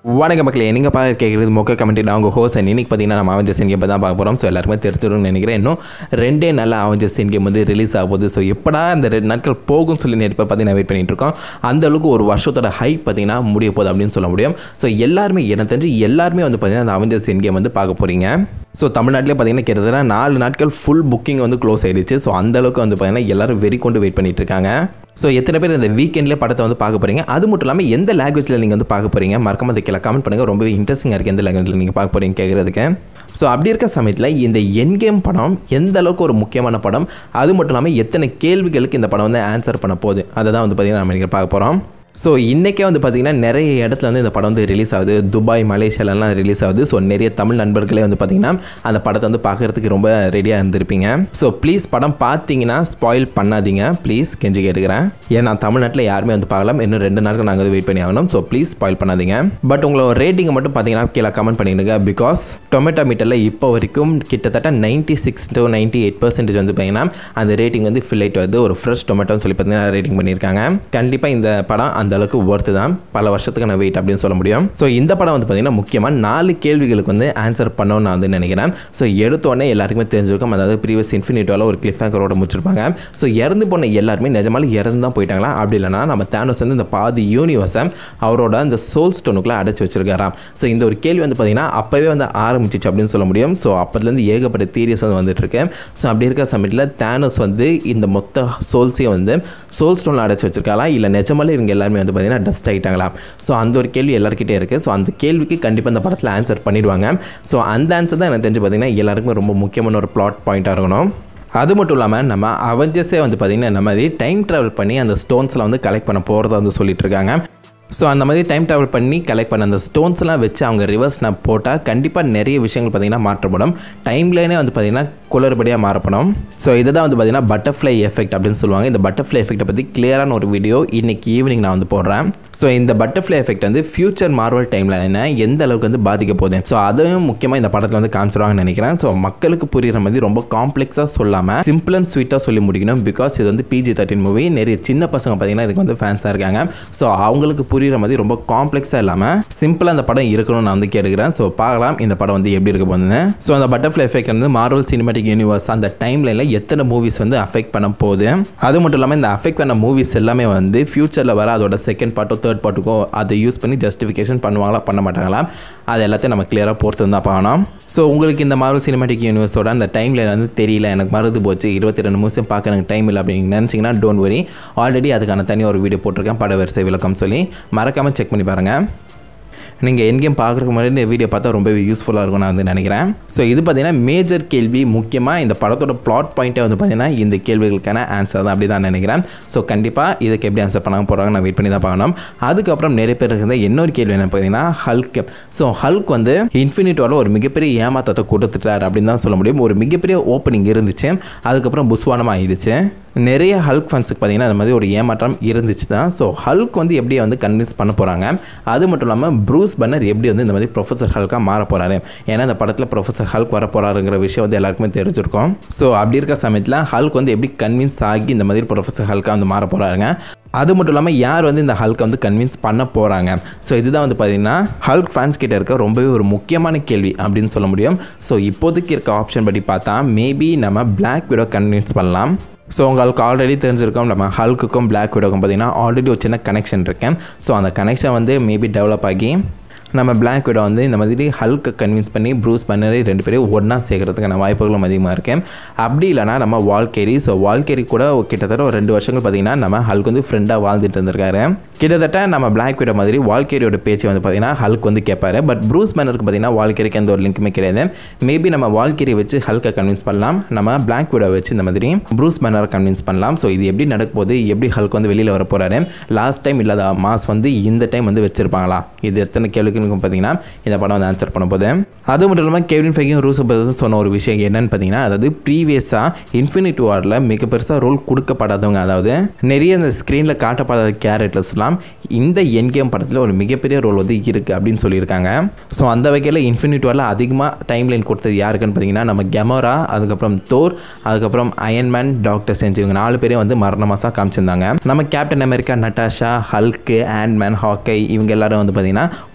வணக்க மக்களே நீங்கள் பார்க்க கேட்குறது மொக்க கமெண்ட் நான் உங்கள் ஹோஸ் இன்னைக்கு பார்த்தீங்கன்னா நம்ம அவஞ்சஸ் கேம் தான் பார்க்க போகிறோம் ஸோ எல்லாருமே தெரிஞ்சிடும்னு நினைக்கிறேன் இன்னும் ரெண்டே நல்ல அவஞ்சஸ் கேம் வந்து ரிலீஸ் ஆக போகுது ஸோ எப்படா இந்த ரெண்டு நாட்கள் போகும்னு சொல்லி நேற்று பார்த்தீங்கன்னா வெயிட் பண்ணிட்டு இருக்கோம் அந்த அளவுக்கு ஒரு வருஷத்தோட ஹைப் பார்த்தீங்கன்னா முடிய போகுது அப்படின்னு சொல்ல முடியும் ஸோ எல்லாருமே எனக்கு தெரிஞ்சு எல்லாருமே வந்து பார்த்தீங்கன்னா அந்த அவஞ்சஸ் கேம் வந்து பார்க்க போகிறீங்க ஸோ தமிழ்நாட்டிலே பார்த்தீங்கன்னா கிட்டத்தட்ட நாலு நாட்கள் ஃபுல் புக்கிங் வந்து க்ளோஸ் ஆயிடுச்சு ஸோ அந்த அளவுக்கு வந்து பார்த்தீங்கன்னா எல்லாரும் வெறி கொண்டு வெயிட் பண்ணிட்டு இருக்காங்க ஸோ எத்தனை பேர் இந்த வீக்கெண்ட்லேயே படத்தை வந்து பார்க்க போகிறீங்க அது மட்டும் இல்லாமல் எந்த லாங்குவேஜில் நீங்கள் வந்து பார்க்க போகிறீங்க மறக்காம அதை கீழே கமெண்ட் பண்ணுங்கள் ரொம்பவே இன்ட்ரெஸ்டிங்காக இருக்குது எந்த லாங்குவேஜில் நீங்கள் பார்க்க போகிறீங்க கேட்குறதுக்கு ஸோ அப்படி இருக்க சமயத்தில் இந்த என் கேம் படம் எந்த அளவுக்கு ஒரு முக்கியமான படம் அது மட்டும் இல்லாமல் எத்தனை கேள்விகளுக்கு இந்த படம் வந்து ஆன்சர் பண்ண போகுது அதை தான் வந்து பார்த்திங்கன்னா நம்ம இங்கே பார்க்க போகிறோம் ஸோ இன்றைக்கே வந்து பார்த்திங்கன்னா நிறைய இடத்துல வந்து இந்த படம் வந்து ரிலீஸ் ஆகுது துபாய் மலேசியாலலாம் ரிலீஸ் ஆகுது ஸோ நிறைய தமிழ் நண்பர்களே வந்து பார்த்திங்கன்னா அந்த படத்தை வந்து பார்க்குறதுக்கு ரொம்ப ரெடியாக இருந்திருப்பீங்க ஸோ ப்ளீஸ் படம் பார்த்தீங்கன்னா ஸ்பாயில் பண்ணாதீங்க ப்ளீஸ் கெஞ்சி கேட்டுக்கிறேன் ஏன்னா தமிழ்நாட்டில் யாருமே வந்து பார்க்கலாம் இன்னும் ரெண்டு நாட்கள் நாங்கள் வந்து வெயிட் பண்ணி ஆகணும் ஸோ ப்ளீஸ் ஸ்பாயில் பண்ணாதீங்க பட் உங்களோட ரேட்டிங்கை மட்டும் பார்த்தீங்கன்னா கீழே கமெண்ட் பண்ணிடுங்க பிகாஸ் டொமேட்டோ மீட்டரில் இப்போ வரைக்கும் கிட்டத்தட்ட ninety six to ninety eight percentage வந்து பார்த்தீங்கன்னா அந்த ரேட்டிங் வந்து ஃபில் ஆகிட்டு வருது ஒரு ஃப்ரெஷ் டொமேட்டோன்னு சொல்லி பார்த்தீங்கன்னா ரேட்டிங் பண்ணியிருக்காங்க கண்டிப்பாக இந்த படம் அந்த அளவுக்கு ஒர்த்து தான் பல வருஷத்துக்கான வெயிட் அப்படின்னு சொல்ல முடியும் ஸோ இந்த படம் வந்து பார்த்தீங்கன்னா முக்கியமாக நாலு கேள்விகளுக்கு வந்து ஆன்சர் பண்ணணும்னு நான் வந்து நினைக்கிறேன் ஸோ எடுத்தோடனே எல்லாருக்குமே தெரிஞ்சிருக்கும் அதாவது ப்ரீவியஸ் இன்ஃபினிட்டோவில் ஒரு கிளிஃப் ஹேங்கரோட முடிச்சிருப்பாங்க ஸோ இறந்து போன எல்லாருமே நிஜமாலும் இறந்து தான் போயிட்டாங்களா அப்படி இல்லைனா நம்ம தேனோஸ் வந்து இந்த பாதி யூனிவர்ஸை அவரோட அந்த சோல் ஸ்டோனுக்குள்ளே அடைச்சி வச்சிருக்காராம் ஸோ இந்த ஒரு கேள்வி வந்து பார்த்தீங்கன்னா அப்போவே வந்து ஆரம்பிச்சிச்சு அப்படின்னு சொல்ல முடியும் ஸோ அப்போதுலேருந்து ஏகப்பட்ட தீரியஸ் வந்து வந்துட்டு இருக்கு ஸோ அப்படி இருக்க சமயத்தில் தேனோஸ் வந்து இந்த மொத்த சோல்ஸையும் வந்து சோல் ஸ்டோனில் அடைச்சி வச்சிருக்காங்களா இல்லை நிஜமாலே இவங்க எல்லாருமே வந்து பார்த்தீங்கன்னா டஸ்ட் ஆகிட்டாங்களா ஸோ அந்த ஒரு கேள்வி எல்லாருக்கிட்டே இருக்குது ஸோ அந்த கேள்விக்கு கண்டிப்பாக இந்த படத்தில் ஆன்சர் பண்ணிடுவாங்க ஸோ அந்த ஆன்சர் தான் எனக்கு தெரிஞ்சு பார்த்தீங்கன்னா எல்லாருக்குமே ரொம்ப முக்கியமான ஒரு பிளாட் பாயிண்ட்டாக இருக்கணும் அது மட்டும் இல்லாமல் நம்ம அவெஞ்சர்ஸே வந்து பார்த்திங்கன்னா இந்த மாதிரி டைம் ட்ராவல் பண்ணி அந்த ஸ்டோன்ஸில் வந்து கலெக்ட் பண்ண போகிறத வந்து சொல்லிட்டு இருக்காங்க ஸோ அந்த மாதிரி டைம் ட்ராவல் பண்ணி கலெக்ட் பண்ண அந்த ஸ்டோன்ஸ்லாம் வச்சு அவங்க ரிவர்ஸ் நான் போட்டால் கண்டிப்பாக நிறைய விஷயங்கள் பார்த்திங்கன்னா மாற்றப்படும் டைம்லேனே வந்து பார்த்திங்கன்னா குளறுபடியாக மாறப்படும் ஸோ இதை தான் வந்து பார்த்திங்கன்னா பட்டர்ஃப்ளை எஃபெக்ட் அப்படின்னு சொல்லுவாங்க இந்த பட்டர்ஃப்ளை எஃபெக்ட்டை பற்றி கிளியரான ஒரு வீடியோ இன்றைக்கி ஈவினிங் நான் வந்து போடுறேன் ஸோ இந்த பட்டர்ஃப்ளை எஃபெக்ட் வந்து ஃபியூச்சர் மார்வல் டைமில் என்ன எந்த அளவுக்கு வந்து பாதிக்க போகுது ஸோ அதையும் முக்கியமாக இந்த படத்தில் வந்து காமிச்சிருவாங்கன்னு நினைக்கிறேன் ஸோ மக்களுக்கு புரியுற மாதிரி ரொம்ப காம்ப்ளெக்ஸாக சொல்லாமல் சிம்பிள் அண்ட் ஸ்வீட்டாக சொல்லி முடிக்கணும் பிகாஸ் இது வந்து பிஜி தேர்ட்டின் மூவி நிறைய சின்ன பசங்க பார்த்தீங்கன்னா இதுக்கு வந்து ஃபேன்ஸாக இருக்காங்க ஸோ அவங்களுக்கு புரியுற மாதிரி ரொம்ப காம்ப்ளெக்ஸாக இல்லாமல் சிம்பிளாக அந்த படம் இருக்கணும்னு நான் வந்து கேட்டுக்கிறேன் ஸோ பார்க்கலாம் இந்த படம் வந்து எப்படி இருக்க போகுதுன்னு ஸோ அந்த பட்டர்ஃப்ளை எஃபெக்ட் வந்து மார்வல் சினிமாட்டிக் யூனிவர்ஸ் அந்த டைம்லைனில் எத்தனை மூவிஸ் வந்து அஃபெக்ட் பண்ண போகுது அது மட்டும் இல்லாமல் இந்த அஃபெக்ட் பண்ண மூவிஸ் எல்லாமே வந்து ஃபியூச்சரில் வர அதோட செகண்ட் பார்ட்டோ தேர்ட் பார்ட்டுக்கோ அதை யூஸ் பண்ணி ஜஸ்டிஃபிகேஷன் பண்ணுவாங்களா பண்ண மாட்டாங்களா அது எல்லாத்தையும் நம்ம கிளியராக பொறுத்து தான் பார்க்கணும் ஸோ உங்களுக்கு இந்த மார்வல் சினிமாட்டிக் யூனிவர்ஸோட அந்த டைமில் வந்து தெரியல எனக்கு மறந்து போச்சு இருபத்தி ரெண்டு நிமிஷம் பார்க்க எனக்கு டைம் இல்லை அப்படின்னு நினச்சிங்கன்னா டோன்ட் வரி ஆல்ரெடி அதுக்கான தனி ஒரு வீடியோ போட்டிருக்கேன் பட வரிசை விளக்கம் சொல்லி மறக்காமல் செக் பண்ணி பாருங்கள் நீங்கள் எங்கேயும் பார்க்குறதுக்கு முன்னாடி இந்த வீடியோ பார்த்தா ரொம்பவே யூஸ்ஃபுல்லாக இருக்கும் நான் வந்து நினைக்கிறேன் ஸோ இது பார்த்தீங்கன்னா மேஜர் கேள்வி முக்கியமாக இந்த படத்தோட பிளாட் பாயிண்ட்டே வந்து பார்த்தீங்கன்னா இந்த கேள்விகளுக்கான ஆன்சர் தான் அப்படி தான் நினைக்கிறேன் ஸோ கண்டிப்பாக இதுக்கு எப்படி ஆன்சர் பண்ணாமல் போகிறாங்க நான் வெயிட் பண்ணி தான் பார்க்கணும் அதுக்கப்புறம் நிறைய பேர் இருக்கிற இன்னொரு கேள்வி என்ன பார்த்தீங்கன்னா ஹல்க் ஸோ ஹல்க் வந்து இன்ஃபினிட்டோட ஒரு மிகப்பெரிய ஏமாத்தத்தை கொடுத்துட்டார் அப்படின்னு தான் சொல்ல முடியும் ஒரு மிகப்பெரிய ஓப்பனிங் இருந்துச்சு அதுக்கப்புறம் புஸ்வானமாக ஆயிடுச்சு நிறைய ஹல்க் ஃபன்ஸுக்கு பார்த்தீங்கன்னா அந்த மாதிரி ஒரு ஏமாற்றம் இருந்துச்சு தான் ஸோ ஹல்க் வந்து எப்படி வந்து கன்வின்ஸ் பண்ண போகிறாங்க அது மட்டும் இல்லாமல் ப்ரூஸ் பன்னர் எப்படி வந்து இந்த மாதிரி ப்ரொஃபஸர் ஹல்காக மாற போகிறாரு ஏன்னா இந்த படத்தில் ப்ரொஃபஸர் ஹல்க் வர போகிறாருங்கிற விஷயம் வந்து எல்லாருக்குமே தெரிஞ்சிருக்கும் ஸோ அப்படி இருக்க சமயத்தில் ஹல்க் வந்து எப்படி கன்வின்ஸ் ஆகி இந்த மாதிரி ப்ரொஃபஸர் ஹல்காக வந்து மாற போகிறாங்க அது மட்டும் இல்லாமல் யார் வந்து இந்த ஹல்க்கை வந்து கன்வின்ஸ் பண்ண போகிறாங்க ஸோ இதுதான் வந்து பார்த்தீங்கன்னா ஹல்க் ஃபேன்ஸ் கிட்ட இருக்க ரொம்பவே ஒரு முக்கியமான கேள்வி அப்படின்னு சொல்ல முடியும் ஸோ இப்போதைக்கு இருக்க ஆப்ஷன் படி பார்த்தா மேபி நம்ம பிளாக் விடோ கன்வின்ஸ் பண்ணலாம் ஸோ உங்களுக்கு ஆல்ரெடி தெரிஞ்சிருக்கோம் நம்ம ஹல்க்குக்கும் பிளாக் விடோக்கும் பார்த்தீங்கன்னா ஆல்ரெடி ஒரு சின்ன கனெக்ஷன் இருக்கேன் ஸோ அந்த கனெக்ஷன் வந்து மேபி டெவலப் ஆகி நம்ம பிளாக் விடோ வந்து இந்த மாதிரி ஹல்க்கை கன்வின்ஸ் பண்ணி ப்ரூஸ் பண்ணரி ரெண்டு பேரும் ஒன்றா சேர்க்கறதுக்கான வாய்ப்புகளும் அதிகமாக இருக்குது அப்படி இல்லைனா நம்ம வால்கேரி ஸோ வால்கேரி கூட கிட்டத்தட்ட ஒரு ரெண்டு வருஷங்கள் பார்த்திங்கன்னா நம்ம ஹல்க் வந்து ஃப்ரெண்டாக வாழ்ந்துட்டு இருந்திருக்காரு கிட்டத்தட்ட நம்ம பிளாக் விடோ மாதிரி வால்கேரியோட பேச்சு வந்து பார்த்திங்கன்னா ஹல்க் வந்து கேட்பாரு பட் ப்ரூஸ் பேனருக்கு பார்த்திங்கன்னா வால்கேரிக்கு எந்த ஒரு லிங்க்குமே கிடையாது மேபி நம்ம வால்கேரி வச்சு ஹல்கை கன்வின்ஸ் பண்ணலாம் நம்ம பிளாக் விடோ வச்சு இந்த மாதிரி ப்ரூஸ் பேனரை கன்வின்ஸ் பண்ணலாம் ஸோ இது எப்படி நடக்க போகுது எப்படி ஹல்க் வந்து வெளியில் வர போகிறாரு லாஸ்ட் டைம் இல்லாத மாஸ் வந்து இந்த டைம் வந்து வச்சிருப்பாங்களா இது எத்தனை கேள்விக்கு பார்த்தீங்கன்னா இந்த படம் வந்து ஆன்சர் பண்ண போகுது அது மட்டும் இல்லாமல் கெவின் ஃபைக்கும் ரூசோ பிரதர்ஸ் சொன்ன ஒரு விஷயம் என்னன்னு பார்த்தீங்கன்னா அதாவது ப்ரீவியஸாக இன்ஃபினிட்டி வாரில் மிக பெருசாக ரோல் கொடுக்கப்படாதவங்க அதாவது நிறைய இந்த ஸ்க்ரீனில் காட்டப்படாத கேரக்டர்ஸ்லாம் இந்த என் கேம் படத்தில் ஒரு மிகப்பெரிய ரோல் வந்து இருக்குது அப்படின்னு சொல்லியிருக்காங்க ஸோ அந்த வகையில் இன்ஃபினிட்டி வாரில் அதிகமாக டைம் லைன் கொடுத்தது யாருக்குன்னு பார்த்தீங்கன்னா நம்ம கெமோரா அதுக்கப்புறம் தோர் அதுக்கப்புறம் அயன்மேன் டாக்டர் செஞ்சு இவங்க நாலு பேரையும் வந்து மரணமாசாக காமிச்சிருந்தாங்க நம்ம captain America Natasha Hulk Ant Man ஹாக்கை இவங்க எல்லாரும் வந்து பார்த்தீங்கன்னா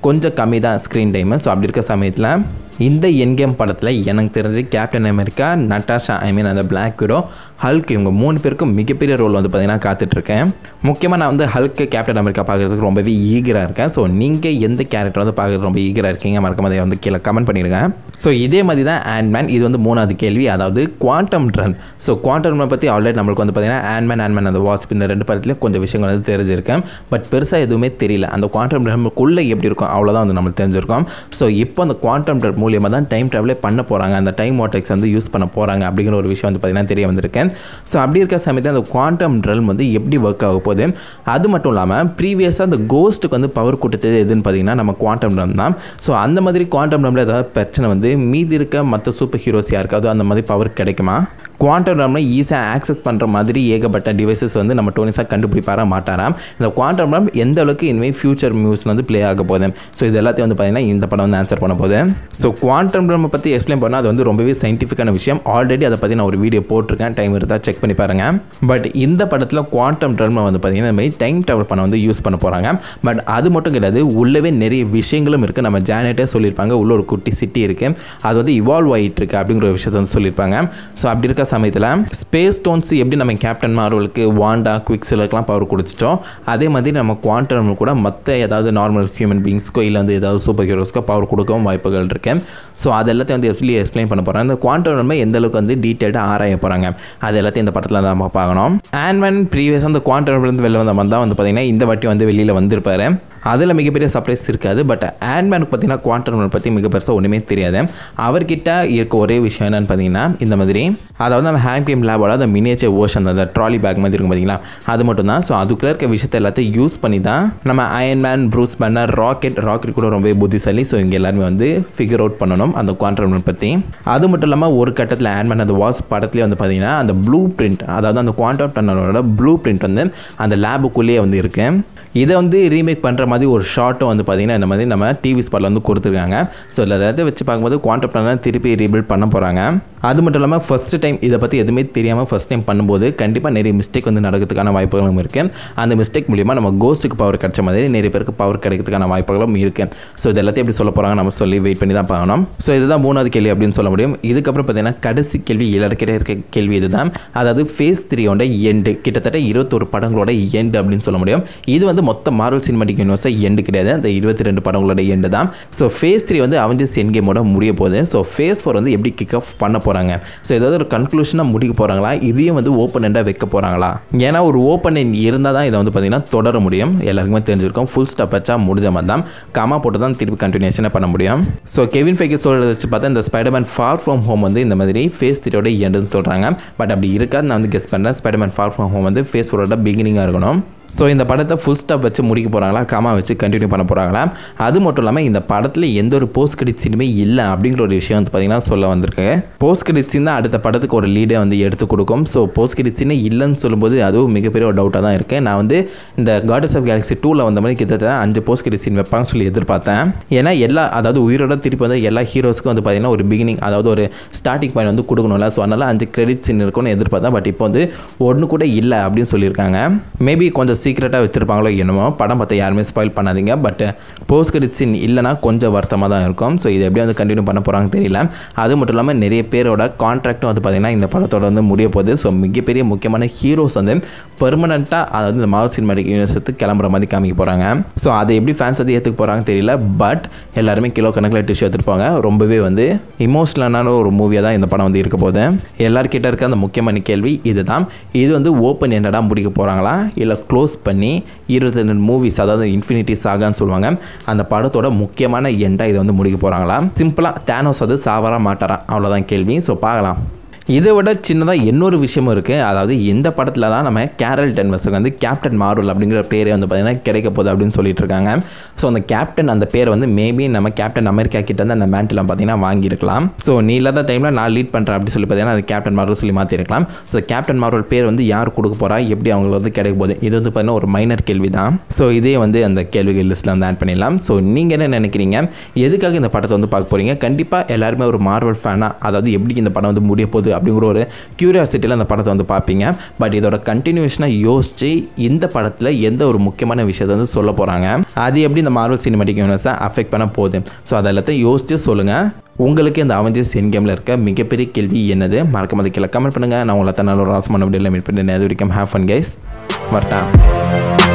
கொஞ்சம் கம்மி தான் ஸ்க்ரீன் டைமு ஸோ அப்படி இருக்க சமயத்தில் இந்த என்கேம் படத்தில் எனக்கு தெரிஞ்சு captain America Natasha I mean அந்த பிளாக் விடோ ஹல்க் இவங்க மூணு பேருக்கும் மிகப்பெரிய ரோல் வந்து பார்த்தீங்கன்னா காத்துட்ருக்கேன் முக்கியமாக நான் வந்து ஹல்க்கு கேப்டன் அமெரிக்கா பார்க்குறதுக்கு ரொம்பவே ஈகராக இருக்கேன் ஸோ நீங்கள் எந்த கேரக்டர் வந்து பார்க்குறது ரொம்ப ஈகராக இருக்கீங்க மறக்காம அதை வந்து கீழே கமெண்ட் பண்ணிடுங்க ஸோ இதே மாதிரி தான் ஆண்ட்மேன் இது வந்து மூணாவது கேள்வி அதாவது quantum run so quantum run பற்றி ஆல்ரெடி நம்மளுக்கு வந்து பார்த்தீங்கன்னா ஆண்ட்மேன் ஆண்ட்மேன் அந்த வாட்ஸ்அப் இந்த ரெண்டு படத்துலையும் கொஞ்சம் விஷயங்கள் வந்து தெரிஞ்சிருக்கேன் பட் பெருசாக எதுவுமே தெரியல அந்த குவாண்டம் ரன்க்குள்ளே எப்படி இருக்கும் அவ்வளோதான் வந்து நம்மளுக்கு தெரிஞ்சிருக்கோம் ஸோ இப்போ அந்த குவாண்டம் ரன் மூலியமாக தான் டைம் ட்ராவலே பண்ண போகிறாங்க அந்த டைம் வாட்டெக்ஸ் வந்து யூஸ் பண்ண போகிறாங்க அப்படிங்கிற ஒரு விஷயம் வந்து பார்த்தீங்கன்னா தெரிய வந்திருக்கேன் ஸோ அப்படி இருக்க சமயத்தில் அந்த குவாண்டம் ட்ரெல் வந்து எப்படி ஒர்க் ஆக போகுது அது மட்டும் இல்லாமல் ப்ரீவியஸாக அந்த கோஸ்ட்டுக்கு வந்து பவர் கொடுத்தது எதுன்னு பார்த்தீங்கன்னா நம்ம குவாண்டம் ட்ரம் தான் ஸோ அந்த மாதிரி குவாண்டம் ட்ரமில் ஏதாவது பிரச்சனை வந்து மீதி இருக்க மற்ற சூப்பர் ஹீரோஸ் யாருக்காவது அந்த மாதிரி பவர் கிடைக்குமா குவாண்டம் ரம்ல ஈஸியாக ஆக்சஸ் பண்ணுற மாதிரி ஏகப்பட்ட டிவைசஸ் வந்து நம்ம டோனிஸாக கண்டுபிடிப்பாரா மாட்டாராம் இந்த குவாண்டம் ரம் எந்த அளவுக்கு இனிமேல் ஃபியூச்சர் மியூஸில் வந்து ப்ளே ஆக போகுது ஸோ இது எல்லாத்தையும் வந்து பார்த்தீங்கன்னா இந்த படம் வந்து ஆன்சர் பண்ண போகுது ஸோ குவாண்டம் ரம் பற்றி எக்ஸ்பிளைன் பண்ணால் அது வந்து ரொம்பவே சயின்டிஃபிக்கான விஷயம் ஆல்ரெடி அதை பற்றி நான் ஒரு வீடியோ போட்டிருக்கேன் டைம் இருந்தால் செக் பண்ணி பாருங்க பட் இந்த படத்தில் குவாண்டம் ட்ரம்ல வந்து பார்த்தீங்கன்னா இந்த மாதிரி டைம் ட்ராவல் பண்ண வந்து யூஸ் பண்ண போகிறாங்க பட் அது மட்டும் கிடையாது உள்ளவே நிறைய விஷயங்களும் இருக்குது நம்ம ஜானேட்டே சொல்லியிருப்பாங்க உள்ள ஒரு குட்டி சிட்டி இருக்குது அது வந்து இவால்வ் ஆகிட்டு இருக்கு அப்படிங்கிற ஒரு விஷயத்தை வந்து சொல்லியிருப்பாங்க ஸோ அப்படி இருக்க சமயத்தில் ஸ்பேஸ் ஸ்டோன்ஸ் எப்படி நம்ம கேப்டன் மார்வலுக்கு வாண்டா குவிக்ஸிலுக்கெலாம் பவர் கொடுத்துட்டோம் அதே மாதிரி நம்ம குவாண்டம் கூட மற்ற ஏதாவது நார்மல் ஹியூமன் பீங்ஸ்க்கோ இல்லை வந்து ஏதாவது சூப்பர் ஹீரோஸ்க்கோ பவர் கொடுக்கவும் வாய்ப்புகள் இருக்கு ஸோ அது எல்லாத்தையும் வந்து எப்படி எக்ஸ்பிளைன் பண்ண போகிறாங்க இந்த குவாண்டம் எந்த அளவுக்கு வந்து டீட்டெயில்டாக ஆராய போகிறாங்க அது எல்லாத்தையும் இந்த படத்தில் நம்ம பார்க்கணும் ஆண்ட்மேன் ப்ரீவியஸாக அந்த குவாண்டம் வெளில வந்த மாதிரி தான் வந்து பார்த்தீங்கன்னா இந்த வாட்டி வந்து வெளியில் வந்திருப்பாரு அதில் மிகப்பெரிய சர்ப்ரைஸ் இருக்காது பட் ஆண்ட்மேனுக்கு பார்த்தீங்கன்னா குவாண்டம் பற்றி மிக பெருசாக ஒன்றுமே தெரியாது அவர்கிட்ட இருக்க ஒரே விஷயம் என்னன்னு பார்த்தீங்கன்னா இந்த மாதிரி அதாவது நம்ம ஹேண்ட் கேம் லேபோட அந்த மினியேச்சர் ஓஷன் அந்த ட்ராலி பேக் மாதிரி இருக்கும் பார்த்தீங்களா அது மட்டும் தான் ஸோ அதுக்குள்ளே இருக்க விஷயத்தை எல்லாத்தையும் யூஸ் பண்ணி தான் நம்ம Iron Man Bruce Banner rocket rocket கூட ரொம்ப புத்திசாலி ஸோ இங்கே எல்லாருமே வந்து ஃபிகர் அவுட் பண்ணணும் அந்த குவாண்டம் பற்றி அது மட்டும் இல்லாமல் ஒரு கட்டத்தில் ஆண்ட்மேன் அந்த வாஸ் படத்துலேயே வந்து பார்த்தீங்கன்னா அந்த ப்ளூ பிரிண்ட் அதாவது அந்த குவாண்டம் டன்னரோட ப்ளூ பிரிண்ட் வந்து அந்த லேபுக்குள்ளேயே வந்து இருக்குது இதை வந்து ரீமேக் பண்ணுற மாதிரி ஒரு ஷார்ட்டும் வந்து பார்த்திங்கன்னா இந்த மாதிரி நம்ம டிவி ஸ்பாட்டில் வந்து கொடுத்துருக்காங்க ஸோ இதில் எல்லாத்தையும் வச்சு பார்க்கும்போது குவாண்டம் டன்னல் திருப்பி ரீபில்ட் பண்ண போகிறாங்க அது மட்டும் இல்லாமல் ஃபஸ்ட்டு டைம் இதை பற்றி எதுவுமே தெரியாமல் ஃபஸ்ட் டைம் பண்ணும்போது கண்டிப்பாக நிறைய மிஸ்டேக் வந்து நடக்கிறதுக்கான வாய்ப்புகளும் இருக்குது அந்த மிஸ்டேக் மூலிமா நம்ம கோஸ்ட்டுக்கு பவர் கிடைச்ச மாதிரி நிறைய பேருக்கு பவர் கிடைக்கிறதுக்கான வாய்ப்புகளும் இருக்குது ஸோ இது எல்லாத்தையும் எப்படி சொல்ல போகிறாங்க நம்ம சொல்லி வெயிட் பண்ணி தான் பார்க்கணும் ஸோ இதுதான் மூணாவது கேள்வி அப்படின்னு சொல்ல முடியும் இதுக்கப்புறம் பார்த்தீங்கன்னா கடைசி கேள்வி எல்லாருக்கிட்டே இருக்க கேள்வி இதுதான் அதாவது ஃபேஸ் த்ரீயோட எண்டு கிட்டத்தட்ட இருபத்தொரு படங்களோட எண்டு அப்படின்னு சொல்ல முடியும் இது வந்து மொத்த மார்வல் சினிமாட்டிக் யூனிவர்ஸை எண்டு கிடையாது அந்த இருபத்தி ரெண்டு படங்களோட எண்டு தான் ஸோ ஃபேஸ் த்ரீ வந்து அவஞ்சஸ் என் கேமோட முடிய போகுது ஸோ ஃபேஸ் ஃபோர் வந்து எப்படி கிக் ஆஃப் பண்ண போகிறாங்க ஸோ ஏதாவது ஒரு கன்க்ளூஷனாக முடிக்க போகிறாங்களா இதையும் வந்து ஓப்பன் எண்டாக வைக்க போகிறாங்களா ஏன்னா ஒரு ஓப்பன் எண்ட் இருந்தால் தான் இதை வந்து பார்த்தீங்கன்னா தொடர முடியும் எல்லாருக்குமே தெரிஞ்சிருக்கும் ஃபுல் ஸ்டாப் வச்சா முடிஞ்ச மாதிரி தான் கமா போட்டு தான் திருப்பி கண்டினியூஷனாக பண்ண முடியும் ஸோ கெவின் ஃபைக்கி சொல்கிறத வச்சு பார்த்தா இந்த ஸ்பைடர்மேன் ஃபார் ஃப்ரம் ஹோம் வந்து இந்த மாதிரி ஃபேஸ் த்ரீயோட எண்டுன்னு சொல்கிறாங்க பட் அப்படி இருக்காது நான் வந்து கெஸ் பண்ணுறேன் ஸ்பைடர்மேன் ஃபார் ஃப்ரம் ஹோம் வந்து ஃபேஸ் ஃபோரோட பிகினிங்காக இருக்கணும் ஸோ இந்த படத்தை ஃபுல் ஸ்டாப் வச்சு முடிக்க போகிறாங்களா காமா வச்சு கண்டினியூ பண்ண போகிறாங்களா அது மட்டும் இல்லாமல் இந்த படத்தில் எந்த ஒரு போஸ்ட் கிரெடிட் சீனுமே இல்லை அப்படிங்கிற ஒரு விஷயம் வந்து பார்த்தீங்கன்னா சொல்ல வந்திருக்கு போஸ்ட் கிரெடிட் சீன் தான் அடுத்த படத்துக்கு ஒரு லீடை வந்து எடுத்து கொடுக்கும் ஸோ போஸ்ட் கிரெடிட் சீனே இல்லைன்னு சொல்லும்போது அதுவும் மிகப்பெரிய ஒரு டவுட்டாக தான் இருக்குது நான் வந்து இந்த கார்டன்ஸ் ஆஃப் கேலக்ஸி டூவில் வந்த மாதிரி கிட்டத்தட்ட அஞ்சு போஸ்ட் கிரெடிட் சீன் வைப்பாங்கன்னு சொல்லி எதிர்பார்த்தேன் ஏன்னா எல்லா அதாவது உயிரோட திருப்பி வந்து எல்லா ஹீரோஸ்க்கும் வந்து பார்த்தீங்கன்னா ஒரு பிகினிங் அதாவது ஒரு ஸ்டார்டிங் பாயிண்ட் வந்து கொடுக்கணும்ல ஸோ அதனால் அஞ்சு கிரெடிட் சீன் இருக்கும்னு எதிர்பார்த்தேன் பட் இப்போ வந்து ஒன்று கூட இல்லை அப்படின்னு சொல்லியிருக்காங்க மேபி கொஞ்சம் சீக்ரெட்டாக வச்சுருப்பாங்களோ என்னமோ படம் பார்த்து யாருமே ஸ்பாயில் பண்ணாதீங்க பட் போஸ்ட் கிரெடிட் சீன் இல்லைனா கொஞ்சம் வருத்தமாக தான் இருக்கும் ஸோ இதை எப்படி வந்து கண்டினியூ பண்ண போகிறாங்க தெரியல அது மட்டும் இல்லாமல் நிறைய பேரோட கான்ட்ராக்டும் வந்து பார்த்திங்கன்னா இந்த படத்தோட வந்து முடிய போகுது ஸோ மிகப்பெரிய முக்கியமான ஹீரோஸ் வந்து பெர்மனண்ட்டாக அதாவது இந்த மாவல் சினிமாட்டிக் யூனிவர்ஸுக்கு கிளம்புற மாதிரி காமிக்க போகிறாங்க ஸோ அதை எப்படி ஃபேன்ஸ் வந்து ஏற்றுக்க போகிறாங்க தெரியல பட் எல்லாருமே கிலோ கணக்கில் டிஷ்யூ எடுத்துருப்பாங்க ரொம்பவே வந்து இமோஷனலான ஒரு மூவியாக தான் இந்த படம் வந்து இருக்க போகுது எல்லார்கிட்ட இருக்க அந்த முக்கியமான கேள்வி இதுதான் இது வந்து ஓப்பன் என்னடா முடிக்க போகிறாங்களா இல்லை க்ளோஸ் பண்ணி இருபத்தி ரெண்டு மூவிஸ் அதாவது இன்ஃபினிட்டி சாகான்னு சொல்லுவாங்க அந்த படத்தோட முக்கியமான எண்டாக இதை வந்து முடிக்க போகிறாங்களா சிம்பிளாக தேனோஸ் அது சாவரா மாட்டாரா அவ்வளோதான் கேள்வி ஸோ பார்க்கலாம் இதை விட சின்னதாக இன்னொரு விஷயமும் இருக்குது அதாவது இந்த படத்தில் தான் நம்ம கேரல் டென்வர்ஸுக்கு வந்து கேப்டன் மார்வல் அப்படிங்கிற பேரே வந்து பார்த்திங்கன்னா கிடைக்க போகுது அப்படின்னு சொல்லிட்டு இருக்காங்க ஸோ அந்த கேப்டன் அந்த பேர் வந்து மேபி நம்ம கேப்டன் அமெரிக்கா கிட்ட இருந்து அந்த மேண்டெலாம் பார்த்தீங்கன்னா வாங்கியிருக்கலாம் ஸோ நீ இல்லாத டைமில் நான் லீட் பண்ணுறேன் அப்படின்னு சொல்லி பார்த்தீங்கன்னா அது கேப்டன் மார்வல் சொல்லி மாற்றிருக்கலாம் ஸோ கேப்டன் மார்வல் பேர் வந்து யார் கொடுக்க போகிறா எப்படி அவங்களுக்கு வந்து கிடைக்க போகுது இது வந்து பார்த்தீங்கன்னா ஒரு மைனர் கேள்வி தான் ஸோ இதே வந்து அந்த கேள்விகள் லிஸ்ட்டில் வந்து ஆட் பண்ணிடலாம் ஸோ நீங்கள் என்ன நினைக்கிறீங்க எதுக்காக இந்த படத்தை வந்து பார்க்க போகிறீங்க கண்டிப்பாக எல்லாருமே ஒரு மார்வல் ஃபேனாக அதாவது எப்படி இந்த படம் வந்து முடிய போகுது அப்படிங்கிற ஒரு க்யூரியாசிட்டியில் அந்த படத்தை வந்து பார்ப்பீங்க பட் இதோட கண்டினியூஷனாக யோசித்து இந்த படத்தில் எந்த ஒரு முக்கியமான விஷயத்தை வந்து சொல்ல போகிறாங்க அது எப்படி இந்த மார்வல் சினிமாட்டிக் யூனிவர்ஸை அஃபெக்ட் பண்ண போகுது ஸோ அதை எல்லாத்தையும் யோசித்து சொல்லுங்கள் உங்களுக்கு இந்த அவஞ்சர்ஸ் என் கேமில் இருக்க மிகப்பெரிய கேள்வி என்னது மறக்காம அதை கீழே கமெண்ட் பண்ணுங்கள் நான் உங்களை நல்ல ஒரு ராசமான வீடியோவில் மீட் பண்ணி அது வரைக்கும் ஹேவ் ஃபன் கைஸ் வரட்டேன்